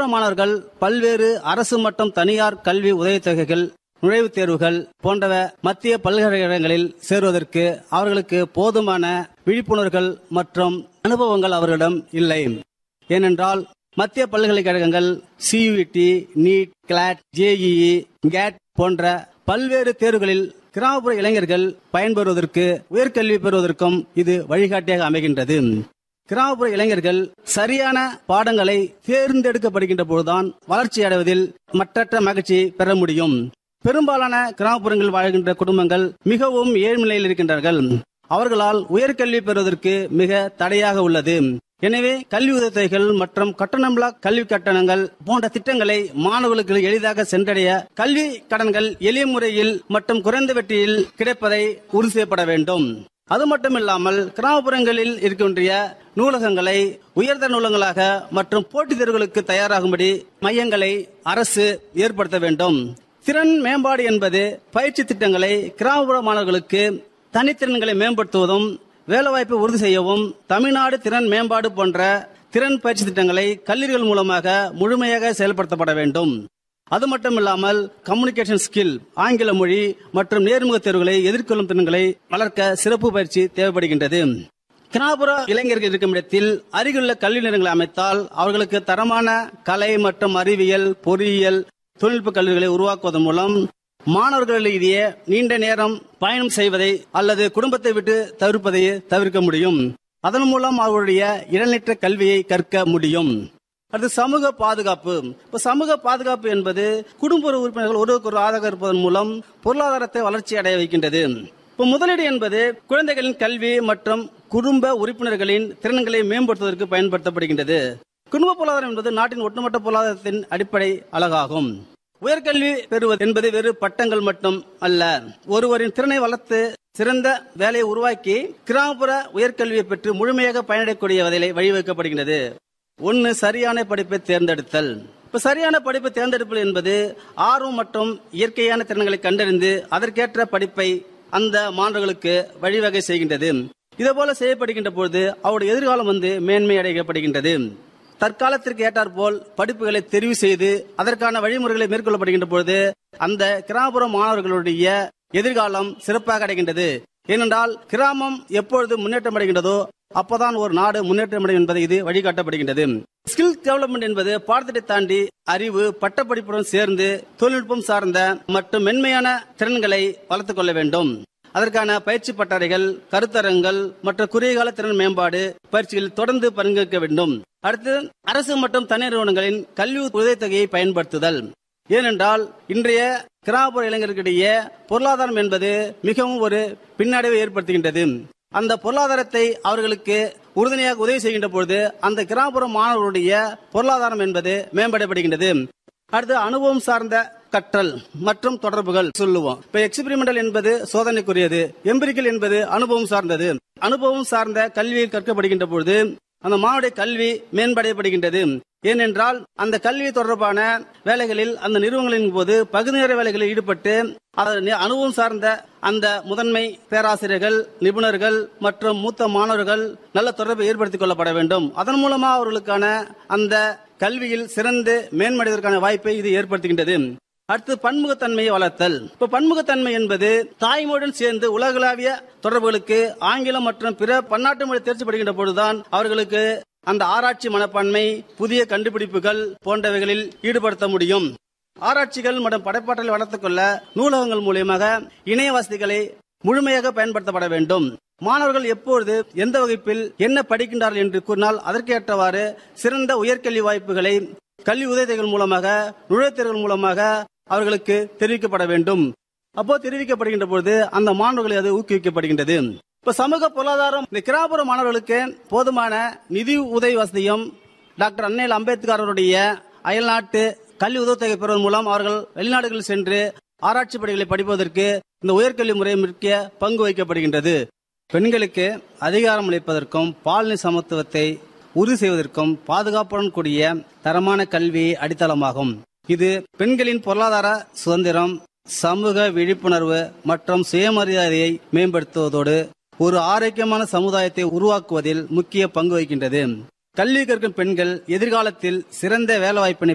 மாணவர்கள் பல்வேறு அரசு மற்றும் தனியார் கல்வி உதவித்தொகைகள் நுழைவுத் தேர்வுகள் போன்றவ மத்திய பல்கலைக்கழகங்களில் சேருவதற்கு அவர்களுக்கு போதுமான விழிப்புணர்வுகள் மற்றும் அனுபவங்கள் அவர்களிடம் இல்லை ஏனென்றால் மத்திய பல்கலைக்கழகங்கள் CUET NEET CLAT JEE CAT போன்ற பல்வேறு தேர்வுகளில் கிராமப்புற இளைஞர்கள் பயன்பெறுவதற்கு உயர்கல்வி பெறுவதற்கும் இது வழிகாட்டியாக அமைகின்றது கிராமப்புற இளைஞர்கள் சரியான பாடங்களை தேர்ந்தெடுக்கப்படுகின்ற போதுதான் வளர்ச்சி அடைவதில் மற்றற்ற மகிழ்ச்சி பெற முடியும் பெரும்பாலான கிராமப்புறங்களில் வாழ்கின்ற குடும்பங்கள் மிகவும் ஏழ்மை நிலையில் இருக்கின்றார்கள் அவர்களால் உயர்கல்வி பெறுவதற்கு மிக தடையாக உள்ளது எனவே கல்வி உதவித்தொகைகள் மற்றும் கட்டணமில்லா கல்வி கட்டணங்கள் போன்ற திட்டங்களை மாணவர்களுக்கு எளிதாக சென்றடைய கல்வி கடன்கள் எளிய முறையில் மற்றும் குறைந்த வெற்றியில் கிடைப்பதை உறுதி செய்யப்பட வேண்டும் அது மட்டுமில்லாமல் கிராமப்புறங்களில் இருக்கின்ற நூலகங்களை உயர்தர நூலகங்களாக மற்றும் போட்டித் தேர்வுகளுக்கு தயாராகும்படி மையங்களை அரசு ஏற்படுத்த வேண்டும் திறன் மேம்பாடு என்பது பயிற்சி திட்டங்களை கிராமப்புற மாணவர்களுக்கு தனித்திறன்களை மேம்படுத்துவதும் வேலைவாய்ப்பை உறுதி செய்யவும் தமிழ்நாடு திறன் மேம்பாடு போன்ற திறன் பயிற்சி திட்டங்களை கல்லூரிகள் மூலமாக முழுமையாக செயல்படுத்தப்பட வேண்டும் அது மட்டுமில்லாமல் கம்யூனிகேஷன் ஸ்கில் ஆங்கில மொழி மற்றும் நேர்முக தேர்வுகளை எதிர்கொள்ளும் திறன்களை வளர்க்க சிறப்பு பயிற்சி தேவைப்படுகின்றது கிராமப்புற இளைஞர்கள் இருக்கும் இடத்தில் அருகிலுள்ள கல்வி நிலையங்களை அமைத்தால் அவர்களுக்கு தரமான கலை மற்றும் அறிவியல் பொறியியல் தொழில்நுட்ப கல்விகளை உருவாக்குவதன் மூலம் மாணவர்களிடையே நீண்ட நேரம் பயணம் செய்வதை அல்லது குடும்பத்தை விட்டு தவிர்ப்பதை தவிர்க்க முடியும் அதன் மூலம் அவர்களுடைய இடைநிற்ற கல்வியை கற்க முடியும் அடுத்து சமூக பாதுகாப்பு இப்ப சமூக பாதுகாப்பு என்பது குடும்ப உறுப்பினர்கள் ஒருவருக்கு ஒரு ஆதரவு இருப்பதன் மூலம் பொருளாதாரத்தை வளர்ச்சி அடைய வைக்கின்றது இப்ப முதலீடு என்பது குழந்தைகளின் கல்வி மற்றும் குடும்ப உறுப்பினர்களின் திறன்களை மேம்படுத்துவதற்கு பயன்படுத்தப்படுகின்றது குடும்ப பொருளாதாரம் என்பது நாட்டின் ஒட்டுமொத்த பொருளாதாரத்தின் அடிப்படை அழகாகும் உயர்கல்வி பெறுவது என்பது வெறு பட்டங்கள் மட்டும் அல்ல ஒருவரின் திறனை வளர்த்து சிறந்த வேலையை உருவாக்கி கிராமப்புற உயர்கல்வியை பெற்று முழுமையாக பயனடையக்கூடிய வகையிலே வழிவகுக்கப்படுகின்றது ஒன்னு சரியான படிப்பை தேர்ந்தெடுத்தல் இப்ப சரியான படிப்பை தேர்ந்தெடுப்பது என்பது ஆர்வம் மற்றும் இயற்கையான திறன்களை கண்டறிந்து அதற்கேற்ற படிப்பை அந்த மாணவர்களுக்கு வழிவகை செய்கின்றது இதேபோல செய்யப்படுகின்ற பொழுது அவருடைய எதிர்காலம் வந்து மேன்மை அடையப்படுகின்றது தற்காலத்திற்கு ஏற்றாற்போல் படிப்புகளை தெரிவு செய்து அதற்கான வழிமுறைகளை மேற்கொள்ளப்படுகின்ற பொழுது அந்த கிராமப்புற மாணவர்களுடைய எதிர்காலம் சிறப்பாக அடைகின்றது ஏனென்றால் கிராமம் எப்பொழுது முன்னேற்றம் அடைகின்றதோ அப்பதான் ஒரு நாடு முன்னேற்றம் அடையும் என்பதை இது வழிகாட்டப்படுகின்றது ஸ்கில் டெவலப்மெண்ட் என்பது பாடத்திட்டத்தை தாண்டி அறிவு பட்டப்படிப்புடன் சேர்ந்து தொழில்நுட்பம் சார்ந்த மற்றும் மென்மையான திறன்களை வளர்த்துக் கொள்ள வேண்டும் அதற்கான பயிற்சி பட்டறைகள் கருத்தரங்கள் மற்றும் குறுகிய கால திறன் மேம்பாடு பயிற்சியில் தொடர்ந்து பங்கேற்க வேண்டும் அடுத்து அரசு மற்றும் தனியார் நிறுவனங்களின் கல்வி உதவித்தொகையை பயன்படுத்துதல் ஏனென்றால் இன்றைய கிராமப்புற இளைஞர்களிடையே பொருளாதாரம் என்பது மிகவும் ஒரு பின்னடைவை ஏற்படுத்துகின்றது அந்த பொருளாதாரத்தை அவர்களுக்கு உறுதுணையாக உதவி செய்கின்ற பொழுது அந்த கிராமப்புற மாணவர்களுடைய பொருளாதாரம் என்பது மேம்படப்படுகின்றது அடுத்து அனுபவம் சார்ந்த கற்றல் மற்றும் தொடர்புகள் சொல்லுவோம் இப்ப எக்ஸ்பிரிமெண்டல் என்பது சோதனைக்குரியது எம்பிரிக்கல் என்பது அனுபவம் சார்ந்தது அனுபவம் சார்ந்த கல்வியில் கற்கப்படுகின்ற பொழுது அந்த மாணவருடைய கல்வி மேம்படையப்படுகின்றது ஏனென்றால் அந்த கல்வி தொடர்பான வேலைகளில் அந்த நிறுவனங்களின் போது பகுதி நேர வேலைகளில் ஈடுபட்டு அதன் அனுபவம் சார்ந்த அந்த முதன்மை பேராசிரியர்கள் நிபுணர்கள் மற்றும் மூத்த மாணவர்கள் நல்ல தொடர்பை ஏற்படுத்திக் கொள்ளப்பட வேண்டும் அதன் மூலமா அவர்களுக்கான அந்த கல்வியில் சிறந்து மேம்படுவதற்கான வாய்ப்பை இது ஏற்படுத்துகின்றது அடுத்து பன்முகத்தன்மையை வளர்த்தல் இப்ப பன்முகத்தன்மை என்பது தாய்மொழியுடன் சேர்ந்து உலகளாவிய தொடர்புகளுக்கு ஆங்கிலம் மற்றும் பிற பன்னாட்டு மொழி தேர்ச்சி படுகின்ற பொழுதுதான் அவர்களுக்கு அந்த ஆராய்ச்சி மனப்பான்மை புதிய கண்டுபிடிப்புகள் போன்றவைகளில் ஈடுபடுத்த முடியும் ஆராய்ச்சிகள் மற்றும் படைப்பாற்றலை வளர்த்துக் கொள்ள நூலகங்கள் மூலியமாக இணைய வசதிகளை முழுமையாக பயன்படுத்தப்பட வேண்டும் மாணவர்கள் எப்பொழுது எந்த வகுப்பில் என்ன படிக்கின்றார்கள் என்று கூறினால் அதற்கேற்றவாறு சிறந்த உயர்கல்வி வாய்ப்புகளை கல்வி உதவிகள் மூலமாக நுழைவுத்தேர்வுகள் மூலமாக அவர்களுக்கு தெரிவிக்கப்பட வேண்டும் அப்போ தெரிவிக்கப்படுகின்ற பொழுது அந்த மாணவர்களை அது ஊக்குவிக்கப்படுகின்றது இப்ப சமூக பொருளாதாரம் இந்த கிராமப்புற மாணவர்களுக்கு போதுமான நிதி உதவி வசதியும் டாக்டர் அன்னையில் அம்பேத்கர் அவருடைய அயல்நாட்டு கல்வி உதவித்தொகை பெறுவதன் மூலம் அவர்கள் வெளிநாடுகளில் சென்று ஆராய்ச்சி பணிகளை படிப்பதற்கு இந்த உயர்கல்வி முறை முக்கிய பங்கு வகிக்கப்படுகின்றது பெண்களுக்கு அதிகாரம் அளிப்பதற்கும் பாலின சமத்துவத்தை உறுதி செய்வதற்கும் பாதுகாப்புடன் கூடிய தரமான கல்வி அடித்தளமாகும் இது பெண்களின் பொருளாதார சுதந்திரம் சமூக விழிப்புணர்வு மற்றும் சுயமரியாதையை மேம்படுத்துவதோடு ஒரு ஆரோக்கியமான சமுதாயத்தை உருவாக்குவதில் முக்கிய பங்கு வகிக்கின்றது கல்வி கற்கும் பெண்கள் எதிர்காலத்தில் சிறந்த வேலைவாய்ப்பினை